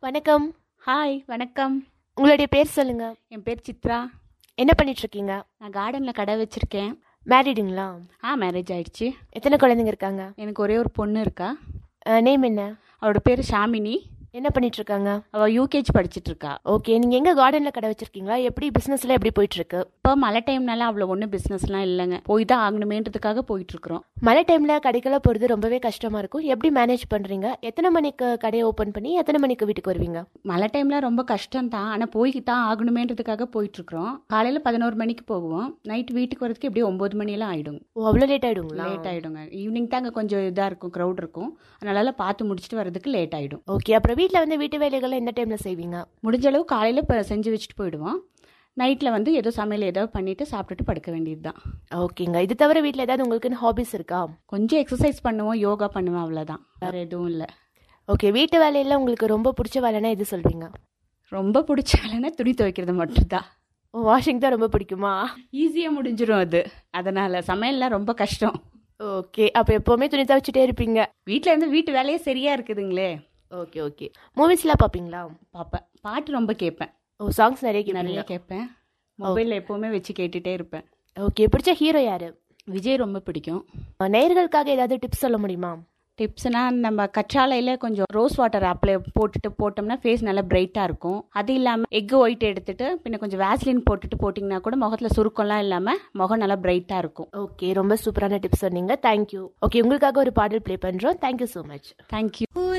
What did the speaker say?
வணக்கம் ஹாய் வணக்கம் உங்களுடைய பேர் சொல்லுங்க என் பேர் சித்ரா என்ன பண்ணிட்டு இருக்கீங்க நான் கார்டனில் கடை வச்சுருக்கேன் மேரிடுங்களா ஆ மேரேஜ் ஆயிடுச்சு எத்தனை குழந்தைங்க இருக்காங்க எனக்கு ஒரே ஒரு பொண்ணு இருக்கா நேம் என்ன அவளோட பேர் ஷாமினி என்ன பண்ணிட்டு இருக்காங்க அவள் யூகேஜி படிச்சிட்டு இருக்கா ஓகே நீங்க எங்க கார்டன்ல கடை வச்சிருக்கீங்களா எப்படி பிசினஸ்ல எப்படி போயிட்டு இருக்கு இப்போ மழை டைம்னால அவ்வளோ ஒன்றும் பிஸ்னஸ்லாம் இல்லைங்க போய் தான் ஆகணுமேன்றதுக்காக போயிட்டு இருக்கிறோம் மழை டைம்ல கடைக்கெல்லாம் போறது ரொம்பவே கஷ்டமா இருக்கும் எப்படி மேனேஜ் பண்றீங்க எத்தனை மணிக்கு கடையை ஓபன் பண்ணி எத்தனை மணிக்கு வீட்டுக்கு வருவீங்க மழை டைம்ல ரொம்ப கஷ்டம் தான் ஆனால் போய் தான் ஆகணுமேன்றதுக்காக போயிட்டு இருக்கிறோம் காலையில் பதினோரு மணிக்கு போகுவோம் நைட் வீட்டுக்கு வரதுக்கு எப்படியும் ஒம்பது மணியெல்லாம் ஆயிடும் ஓ அவ்வளோ லேட் ஆயிடுங்களா லேட் ஆயிடுங்க ஈவினிங் தான் அங்கே கொஞ்சம் இதாக இருக்கும் க்ரௌட் இருக்கும் அதனால பார்த்து முடிச்சுட்டு வரதுக்கு லேட் ஆயிடும் ஓகே அப்புறம் வீட்ல வந்து வீட்டு வேலைகளை எந்த டைம்ல செய்வீங்க முடிஞ்ச அளவு காலையில் இப்போ செஞ்சு வச்சுட்டு போயிடுவோம் நைட்டில் வந்து ஏதோ சமையல் ஏதோ பண்ணிட்டு சாப்பிட்டுட்டு படுக்க வேண்டியது தான் ஓகேங்க இது தவிர வீட்ல ஏதாவது உங்களுக்குன்னு ஹாபிஸ் இருக்கா கொஞ்சம் எக்ஸசைஸ் பண்ணுவோம் யோகா பண்ணுவேன் அவ்வளோதான் வேறு எதுவும் இல்லை ஓகே வீட்டு வேலையில உங்களுக்கு ரொம்ப பிடிச்ச வேலைன்னா எது சொல்வீங்க ரொம்ப பிடிச்ச வேலைன்னா துணி துவைக்கிறது மட்டும்தான் வாஷிங் தான் ரொம்ப பிடிக்குமா ஈஸியாக முடிஞ்சிடும் அது அதனால் சமையல்லாம் ரொம்ப கஷ்டம் ஓகே அப்போ எப்பவுமே துணி துவைச்சிட்டே இருப்பீங்க வீட்டில் இருந்து வீட்டு வேலையே சரியாக இருக்குதுங்களே ஓகே ஓகே மூவிஸ்லாம் பார்ப்பீங்களா பார்ப்பேன் பாட்டு ரொம்ப கேட்பேன் ஓ சாங்ஸ் நிறைய நிறைய கேட்பீங்க கேட்பேன் மொபைலில் எப்போவுமே வச்சு கேட்டுகிட்டே இருப்பேன் ஓகே பிடிச்ச ஹீரோ யாரு விஜய் ரொம்ப பிடிக்கும் அஹ் நேயர்களுக்காக ஏதாவது டிப்ஸ் சொல்ல முடியுமா டிப்ஸ்னால் நம்ம கற்றாழையில் கொஞ்சம் ரோஸ் வாட்டர் அப்ளை போட்டுட்டு போட்டோம்னா ஃபேஸ் நல்லா பிரைட்டாக இருக்கும் அது இல்லாமல் எக் ஒயிட் எடுத்துட்டு பின்ன கொஞ்சம் வேஸ்லின் போட்டுட்டு போட்டிங்கன்னா கூட முகத்தில் சுருக்கம்லாம் இல்லாமல் முகம் நல்லா பிரைட்டாக இருக்கும் ஓகே ரொம்ப சூப்பரான டிப்ஸ் சொன்னீங்க தேங்க்யூ ஓகே உங்களுக்காக ஒரு பாடல் ப்ளே பண்றோம் தேங்க்யூ ஸோ மச் தேங்க்யூ